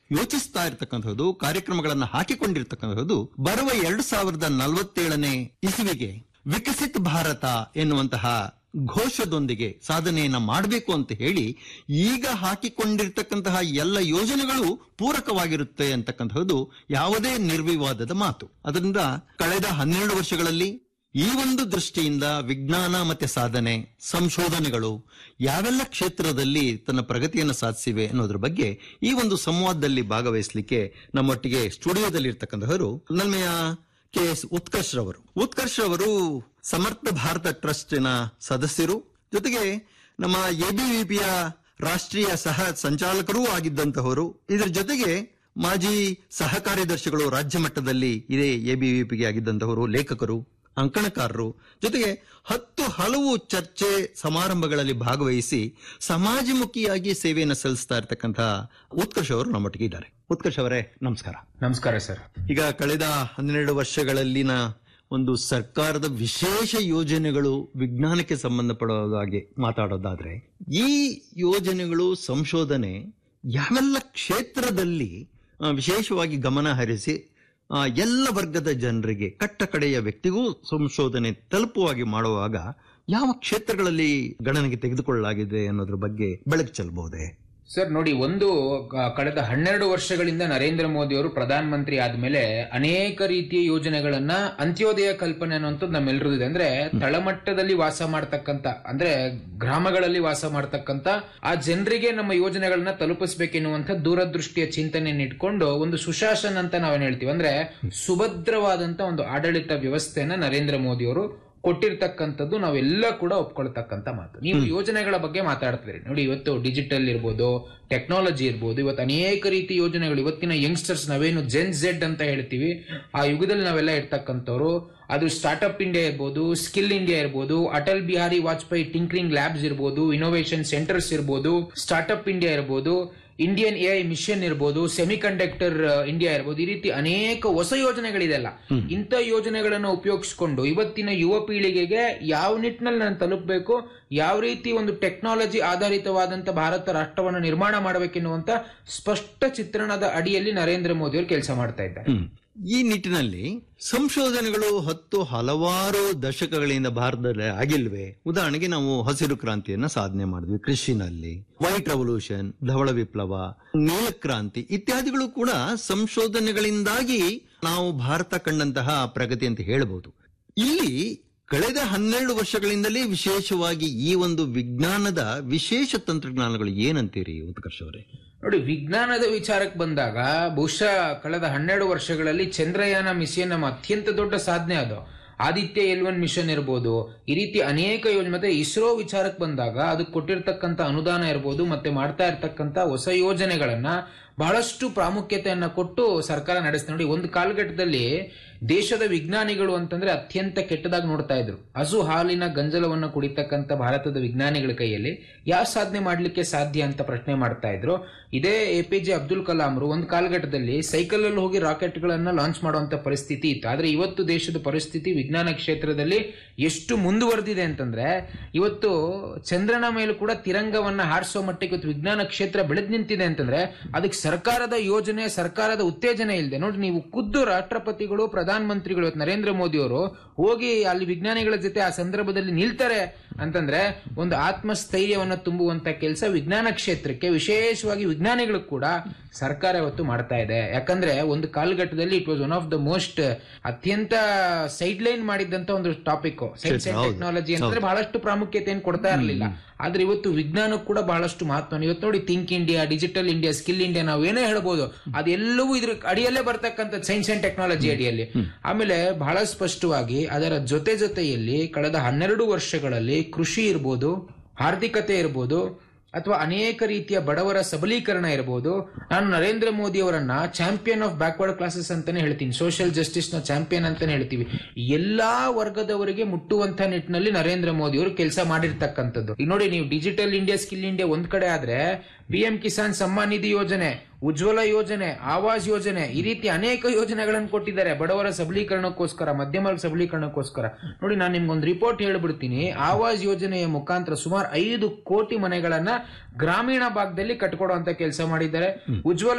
ಯೋಚಿಸ್ತಾ ಇರತಕ್ಕಂಥದ್ದು ಕಾರ್ಯಕ್ರಮಗಳನ್ನ ಹಾಕಿಕೊಂಡಿರ್ತಕ್ಕಂಥದ್ದು ಬರುವ ಎರಡು ಸಾವಿರದ ನಲವತ್ತೇಳನೇ ಇಸುವಿಗೆ ವಿಕಸಿತ ಭಾರತ ಎನ್ನುವಂತಹ ಘೋಷದೊಂದಿಗೆ ಸಾಧನೆಯನ್ನ ಮಾಡಬೇಕು ಅಂತ ಹೇಳಿ ಈಗ ಹಾಕಿಕೊಂಡಿರ್ತಕ್ಕಂತಹ ಎಲ್ಲ ಯೋಜನೆಗಳು ಪೂರಕವಾಗಿರುತ್ತೆ ಅಂತಕ್ಕಂಥದ್ದು ಯಾವುದೇ ನಿರ್ವಿವಾದದ ಮಾತು ಅದರಿಂದ ಕಳೆದ ಹನ್ನೆರಡು ವರ್ಷಗಳಲ್ಲಿ ಈ ಒಂದು ದೃಷ್ಟಿಯಿಂದ ವಿಜ್ಞಾನ ಮತ್ತೆ ಸಾಧನೆ ಸಂಶೋಧನೆಗಳು ಯಾವೆಲ್ಲ ಕ್ಷೇತ್ರದಲ್ಲಿ ತನ್ನ ಪ್ರಗತಿಯನ್ನು ಸಾಧಿಸಿವೆ ಅನ್ನೋದ್ರ ಬಗ್ಗೆ ಈ ಒಂದು ಸಂವಾದದಲ್ಲಿ ಭಾಗವಹಿಸಲಿಕ್ಕೆ ನಮ್ಮೊಟ್ಟಿಗೆ ಸ್ಟುಡಿಯೋದಲ್ಲಿ ಇರ್ತಕ್ಕಂಥವರು ನಲ್ಮೆಯ ಕೆ ಎಸ್ ಉತ್ಕರ್ಷ್ ರವರು ಉತ್ಕರ್ಷ್ ರವರು ಸಮರ್ಥ ಭಾರತ ಟ್ರಸ್ಟಿನ ಸದಸ್ಯರು ಜೊತೆಗೆ ನಮ್ಮ ಎಬಿವಿಪಿಯ ರಾಷ್ಟ್ರೀಯ ಸಹ ಸಂಚಾಲಕರೂ ಆಗಿದ್ದಂತಹವರು ಇದರ ಜೊತೆಗೆ ಮಾಜಿ ಸಹ ಕಾರ್ಯದರ್ಶಿಗಳು ರಾಜ್ಯ ಮಟ್ಟದಲ್ಲಿ ಇದೇ ಎಬಿವಿಪಿಗೆ ಆಗಿದ್ದಂತಹವರು ಲೇಖಕರು ಅಂಕಣಕಾರರು ಜೊತೆಗೆ ಹತ್ತು ಹಲವು ಚರ್ಚೆ ಸಮಾರಂಭಗಳಲ್ಲಿ ಭಾಗವಹಿಸಿ ಸಮಾಜಮುಖಿಯಾಗಿ ಸೇವೆಯನ್ನು ಸಲ್ಲಿಸ್ತಾ ಇರತಕ್ಕಂತಹ ಉತ್ಕರ್ಷ್ ಅವರು ನಮ್ಮೊಟ್ಟಿಗೆ ಇದ್ದಾರೆ ಉತ್ಕರ್ಷ್ ಅವರೇ ನಮಸ್ಕಾರ ನಮಸ್ಕಾರ ಸರ್ ಈಗ ಕಳೆದ ಹನ್ನೆರಡು ವರ್ಷಗಳಲ್ಲಿನ ಒಂದು ಸರ್ಕಾರದ ವಿಶೇಷ ಯೋಜನೆಗಳು ವಿಜ್ಞಾನಕ್ಕೆ ಸಂಬಂಧಪಡುವ ಹಾಗೆ ಮಾತಾಡೋದಾದ್ರೆ ಈ ಯೋಜನೆಗಳು ಸಂಶೋಧನೆ ಯಾವೆಲ್ಲ ಕ್ಷೇತ್ರದಲ್ಲಿ ಆ, ವಿಶೇಷವಾಗಿ ಗಮನ ಹರಿಸಿ ಆ, ಎಲ್ಲ ವರ್ಗದ ಜನರಿಗೆ ಕಟ್ಟ ಕಡೆಯ ವ್ಯಕ್ತಿಗೂ ಸಂಶೋಧನೆ ತಲುಪುವಾಗಿ ಮಾಡುವಾಗ ಯಾವ ಕ್ಷೇತ್ರಗಳಲ್ಲಿ ಗಣನೆಗೆ ತೆಗೆದುಕೊಳ್ಳಲಾಗಿದೆ ಅನ್ನೋದ್ರ ಬಗ್ಗೆ ಬೆಳಕು ಚೆಲ್ಲಬಹುದೇ ಸರ್ ನೋಡಿ ಒಂದು ಕ- ಕಳೆದ ಹನ್ನೆರಡು ವರ್ಷಗಳಿಂದ ನರೇಂದ್ರ ಮೋದಿ ಅವರು ಪ್ರಧಾನ ಮಂತ್ರಿ ಆದ್ಮೇಲೆ ಅನೇಕ ರೀತಿಯ ಯೋಜನೆಗಳನ್ನ ಅಂತ್ಯೋದಯ ಕಲ್ಪನೆ ಅನ್ನುವಂಥದ್ದು ನಮ್ಮೆಲ್ಲರದ್ದು ಇದೆ ಅಂದ್ರೆ ತಳಮಟ್ಟದಲ್ಲಿ ವಾಸ ಮಾಡ್ತಕ್ಕಂತ ಅಂದ್ರೆ ಗ್ರಾಮಗಳಲ್ಲಿ ವಾಸ ಮಾಡ್ತಕ್ಕಂತ ಆ ಜನರಿಗೆ ನಮ್ಮ ಯೋಜನೆಗಳನ್ನ ತಲುಪಿಸ್ಬೇಕೆನ್ನುವಂತ ದೂರದೃಷ್ಟಿಯ ಚಿಂತನೆಯನ್ನು ಇಟ್ಕೊಂಡು ಒಂದು ಸುಶಾಸನ್ ಅಂತ ನಾವೇನ್ ಹೇಳ್ತೀವಿ ಅಂದ್ರೆ ಸುಭದ್ರವಾದಂತ ಒಂದು ಆಡಳಿತ ವ್ಯವಸ್ಥೆಯನ್ನ ನರೇಂದ್ರ ಮೋದಿ ಅವರು ಕೊಟ್ಟಿರ್ತಕ್ಕಂಥದ್ದು ನಾವೆಲ್ಲ ಕೂಡ ಒಪ್ಕೊಳ್ತಕ್ಕಂಥ ಮಾತು ನೀವು ಯೋಜನೆಗಳ ಬಗ್ಗೆ ಮಾತಾಡ್ತಿದ್ರಿ ನೋಡಿ ಇವತ್ತು ಡಿಜಿಟಲ್ ಇರ್ಬೋದು ಟೆಕ್ನಾಲಜಿ ಇರ್ಬೋದು ಇವತ್ತು ಅನೇಕ ರೀತಿ ಯೋಜನೆಗಳು ಇವತ್ತಿನ ಯಂಗ್ಸ್ಟರ್ಸ್ ನಾವೇನು ಜೆನ್ ಜೆಡ್ ಅಂತ ಹೇಳ್ತೀವಿ ಆ ಯುಗದಲ್ಲಿ ನಾವೆಲ್ಲ ಇರ್ತಕ್ಕಂಥವ್ರು ಅದು ಸ್ಟಾರ್ಟ್ಅಪ್ ಇಂಡಿಯಾ ಇರ್ಬೋದು ಸ್ಕಿಲ್ ಇಂಡಿಯಾ ಇರ್ಬೋದು ಅಟಲ್ ಬಿಹಾರಿ ವಾಜಪೇಯಿ ಟಿಂಕ್ರಿಂಗ್ ಲ್ಯಾಬ್ಸ್ ಇರ್ಬೋದು ಇನೋವೇಷನ್ ಸೆಂಟರ್ಸ್ ಇರ್ಬೋದು ಸ್ಟಾರ್ಟ್ಅಪ್ ಇಂಡಿಯಾ ಇರ್ಬೋದು ಇಂಡಿಯನ್ ಎ ಐ ಮಿಷನ್ ಇರ್ಬೋದು ಸೆಮಿ ಕಂಡಕ್ಟರ್ ಇಂಡಿಯಾ ಇರ್ಬೋದು ಈ ರೀತಿ ಅನೇಕ ಹೊಸ ಯೋಜನೆಗಳಿದೆಲ್ಲ ಇಂಥ ಯೋಜನೆಗಳನ್ನು ಉಪಯೋಗಿಸಿಕೊಂಡು ಇವತ್ತಿನ ಯುವ ಪೀಳಿಗೆಗೆ ಯಾವ ನಿಟ್ಟಿನಲ್ಲಿ ನಾನು ತಲುಪಬೇಕು ಯಾವ ರೀತಿ ಒಂದು ಟೆಕ್ನಾಲಜಿ ಆಧಾರಿತವಾದಂತ ಭಾರತ ರಾಷ್ಟ್ರವನ್ನು ನಿರ್ಮಾಣ ಮಾಡಬೇಕೆನ್ನುವಂತ ಸ್ಪಷ್ಟ ಚಿತ್ರಣದ ಅಡಿಯಲ್ಲಿ ನರೇಂದ್ರ ಮೋದಿ ಅವರು ಕೆಲಸ ಮಾಡ್ತಾ ಇದ್ದಾರೆ ಹ್ಮ್. ಈ ನಿಟ್ಟಿನಲ್ಲಿ ಸಂಶೋಧನೆಗಳು ಹತ್ತು ಹಲವಾರು ದಶಕಗಳಿಂದ ಭಾರತದಲ್ಲಿ ಆಗಿಲ್ವೇ ಉದಾಹರಣೆಗೆ ನಾವು ಹಸಿರು ಕ್ರಾಂತಿಯನ್ನ ಸಾಧನೆ ಮಾಡಿದ್ವಿ ಕೃಷಿನಲ್ಲಿ ವೈಟ್ ರೆವಲ್ಯೂಷನ್ ಧವಳ ವಿಪ್ಲವ ನೀಲ ಕ್ರಾಂತಿ ಇತ್ಯಾದಿಗಳು ಕೂಡ ಸಂಶೋಧನೆಗಳಿಂದಾಗಿ ನಾವು ಭಾರತ ಕಂಡಂತಹ ಪ್ರಗತಿ ಅಂತ ಹೇಳಬಹುದು ಇಲ್ಲಿ ಕಳೆದ ಹನ್ನೆರಡು ವರ್ಷಗಳಿಂದಲೇ ವಿಶೇಷವಾಗಿ ಈ ಒಂದು ವಿಜ್ಞಾನದ ವಿಶೇಷ ತಂತ್ರಜ್ಞಾನಗಳು ಏನಂತೀರಿ ಉತ್ಕರ್ಷ್ ಅವರೇ ನೋಡಿ ವಿಜ್ಞಾನದ ವಿಚಾರಕ್ಕೆ ಬಂದಾಗ ಬಹುಶಃ ಕಳೆದ ಹನ್ನೆರಡು ವರ್ಷಗಳಲ್ಲಿ ಚಂದ್ರಯಾನ ಮಿಷನ್ ನಮ್ಮ ಅತ್ಯಂತ ದೊಡ್ಡ ಸಾಧನೆ ಅದು ಆದಿತ್ಯ ಎಲ್ ಒನ್ ಮಿಷನ್ ಇರ್ಬೋದು ಈ ರೀತಿ ಅನೇಕ ಯೋಜನೆ ಮತ್ತೆ ಇಸ್ರೋ ವಿಚಾರಕ್ಕೆ ಬಂದಾಗ ಅದಕ್ಕೆ ಕೊಟ್ಟಿರ್ತಕ್ಕಂಥ ಅನುದಾನ ಇರ್ಬೋದು ಮತ್ತೆ ಮಾಡ್ತಾ ಇರ್ತಕ್ಕಂಥ ಹೊಸ ಯೋಜನೆಗಳನ್ನ ಬಹಳಷ್ಟು ಪ್ರಾಮುಖ್ಯತೆಯನ್ನ ಕೊಟ್ಟು ಸರ್ಕಾರ ನಡೆಸ್ತಾ ನೋಡಿ ಒಂದು ಕಾಲಘಟ್ಟದಲ್ಲಿ ದೇಶದ ವಿಜ್ಞಾನಿಗಳು ಅಂತಂದ್ರೆ ಅತ್ಯಂತ ಕೆಟ್ಟದಾಗಿ ನೋಡ್ತಾ ಇದ್ರು ಹಸು ಹಾಲಿನ ಗಂಜಲವನ್ನು ಕುಡಿತಕ್ಕಂಥ ಭಾರತದ ವಿಜ್ಞಾನಿಗಳ ಕೈಯಲ್ಲಿ ಯಾವ ಸಾಧನೆ ಮಾಡ್ಲಿಕ್ಕೆ ಸಾಧ್ಯ ಅಂತ ಪ್ರಶ್ನೆ ಮಾಡ್ತಾ ಇದ್ರು ಇದೇ ಎ ಪಿ ಜೆ ಅಬ್ದುಲ್ ಕಲಾಂರು ಒಂದು ಕಾಲಘಟ್ಟದಲ್ಲಿ ಸೈಕಲ್ ಅಲ್ಲಿ ಹೋಗಿ ರಾಕೆಟ್ ಗಳನ್ನ ಲಾಂಚ್ ಮಾಡುವಂತ ಪರಿಸ್ಥಿತಿ ಇತ್ತು ಆದ್ರೆ ಇವತ್ತು ದೇಶದ ಪರಿಸ್ಥಿತಿ ವಿಜ್ಞಾನ ಕ್ಷೇತ್ರದಲ್ಲಿ ಎಷ್ಟು ಮುಂದುವರೆದಿದೆ ಅಂತಂದ್ರೆ ಇವತ್ತು ಚಂದ್ರನ ಮೇಲೂ ಕೂಡ ತಿರಂಗವನ್ನ ಹಾರಿಸೋ ಮಟ್ಟಿಗೆ ಇವತ್ತು ವಿಜ್ಞಾನ ಕ್ಷೇತ್ರ ಬೆಳೆದ್ ನಿಂತಿದೆ ಅಂತಂದ್ರೆ ಅದಕ್ಕೆ ಸರ್ಕಾರದ ಯೋಜನೆ ಸರ್ಕಾರದ ಉತ್ತೇಜನ ಇಲ್ಲದೆ ನೋಡಿ ನೀವು ಖುದ್ದು ರಾಷ್ಟ್ರಪತಿಗಳು ಪ್ರಧಾನ ಮಂತ್ರಿಗಳು ಇವತ್ತು ನರೇಂದ್ರ ಮೋದಿ ಅವರು ಹೋಗಿ ಅಲ್ಲಿ ವಿಜ್ಞಾನಿಗಳ ಜೊತೆ ಆ ಸಂದರ್ಭದಲ್ಲಿ ನಿಲ್ತಾರೆ ಅಂತಂದ್ರೆ ಒಂದು ಆತ್ಮಸ್ಥೈರ್ಯವನ್ನ ತುಂಬುವಂತ ಕೆಲಸ ವಿಜ್ಞಾನ ಕ್ಷೇತ್ರಕ್ಕೆ ವಿಶೇಷವಾಗಿ ವಿಜ್ಞಾನಿಗಳು ಕೂಡ ಸರ್ಕಾರ ಇವತ್ತು ಮಾಡ್ತಾ ಇದೆ ಯಾಕಂದ್ರೆ ಒಂದು ಕಾಲಘಟ್ಟದಲ್ಲಿ it was one of the most ಅತ್ಯಂತ ಸೈಡ್ ಲೈನ್ ಮಾಡಿದಂತ ಒಂದು ಟಾಪಿಕ್ ಸೈನ್ಸ್ ಅಂಡ್ ಹೌದು. ಟೆಕ್ನಾಲಜಿ ಅಂತಂದ್ರೆ ಬಹಳಷ್ಟು ಪ್ರಾಮುಖ್ಯತೆಯನ್ನು ಕೊಡ್ತಾ ಇರಲಿಲ್ಲ ಆದ್ರೆ ಇವತ್ತು ವಿಜ್ಞಾನಕ್ಕೆ ಕೂಡ ಬಹಳಷ್ಟು ಮಹತ್ವ ಇವತ್ತು ನೋಡಿ think India digital India skill India ನಾವು ಏನೇ ಹೇಳ್ಬೋದು ಅದೆಲ್ಲವೂ ಇದ್ರ ಅಡಿಯಲ್ಲೇ ಬರ್ತಕ್ಕಂಥ ಸೈನ್ಸ್ ಅಂಡ್ ಟೆಕ್ನಾಲಜಿ ಅಡಿಯಲ್ಲಿ ಆಮೇಲೆ ಬಹಳ ಸ್ಪಷ್ಟವಾಗಿ ಅದರ ಜೊತೆ ಜೊತೆಯಲ್ಲಿ ಕಳೆದ ಹನ್ನೆರಡು ವರ್ಷಗಳಲ್ಲಿ ಕೃಷಿ ಇರ್ಬೋದು ಆರ್ಥಿಕತೆ ಇರ್ಬೋದು ಅಥವಾ ಅನೇಕ ರೀತಿಯ ಬಡವರ ಸಬಲೀಕರಣ ಇರಬಹುದು ನಾನು ನರೇಂದ್ರ ಮೋದಿ ಅವರನ್ನ ಚಾಂಪಿಯನ್ ಆಫ್ ಬ್ಯಾಕ್ವರ್ಡ್ ಕ್ಲಾಸಸ್ ಅಂತಾನೆ ಹೇಳ್ತೀನಿ ಸೋಷಿಯಲ್ ಜಸ್ಟಿಸ್ ನ ಚಾಂಪಿಯನ್ ಅಂತಾನೆ ಹೇಳ್ತೀವಿ ಎಲ್ಲಾ ವರ್ಗದವರಿಗೆ ಮುಟ್ಟುವಂತ ನಿಟ್ಟಿನಲ್ಲಿ ನರೇಂದ್ರ ಮೋದಿ ಅವರು ಕೆಲಸ ಮಾಡಿರ್ತಕ್ಕಂಥದ್ದು ಈಗ ನೋಡಿ ನೀವು ಡಿಜಿಟಲ್ ಇಂಡಿಯಾ ಸ್ಕಿಲ್ ಇಂಡಿಯಾ ಒಂದ್ ಕಡೆ ಆದ್ರೆ ಪಿ ಎಂ ಕಿಸಾನ್ ಸಮ್ಮಾನ್ ನಿಧಿ ಯೋಜನೆ ಉಜ್ವಲ ಯೋಜನೆ ಆವಾಸ್ ಯೋಜನೆ ಈ ರೀತಿ ಅನೇಕ ಯೋಜನೆಗಳನ್ನು ಕೊಟ್ಟಿದ್ದಾರೆ ಬಡವರ ಸಬಲೀಕರಣಕ್ಕೋಸ್ಕರ ಮಧ್ಯಮ ವರ್ಗ ಸಬಲೀಕರಣಕ್ಕೋಸ್ಕರ ನೋಡಿ ನಾನು ನಿಮ್ಗೊಂದು ರಿಪೋರ್ಟ್ ಹೇಳ್ಬಿಡ್ತೀನಿ ಆವಾಸ್ ಯೋಜನೆಯ ಮುಖಾಂತರ ಸುಮಾರು ಐದು ಕೋಟಿ ಮನೆಗಳನ್ನ ಗ್ರಾಮೀಣ ಭಾಗದಲ್ಲಿ ಕಟ್ಕೊಡುವಂತ ಕೆಲಸ ಮಾಡಿದ್ದಾರೆ ಉಜ್ವಲ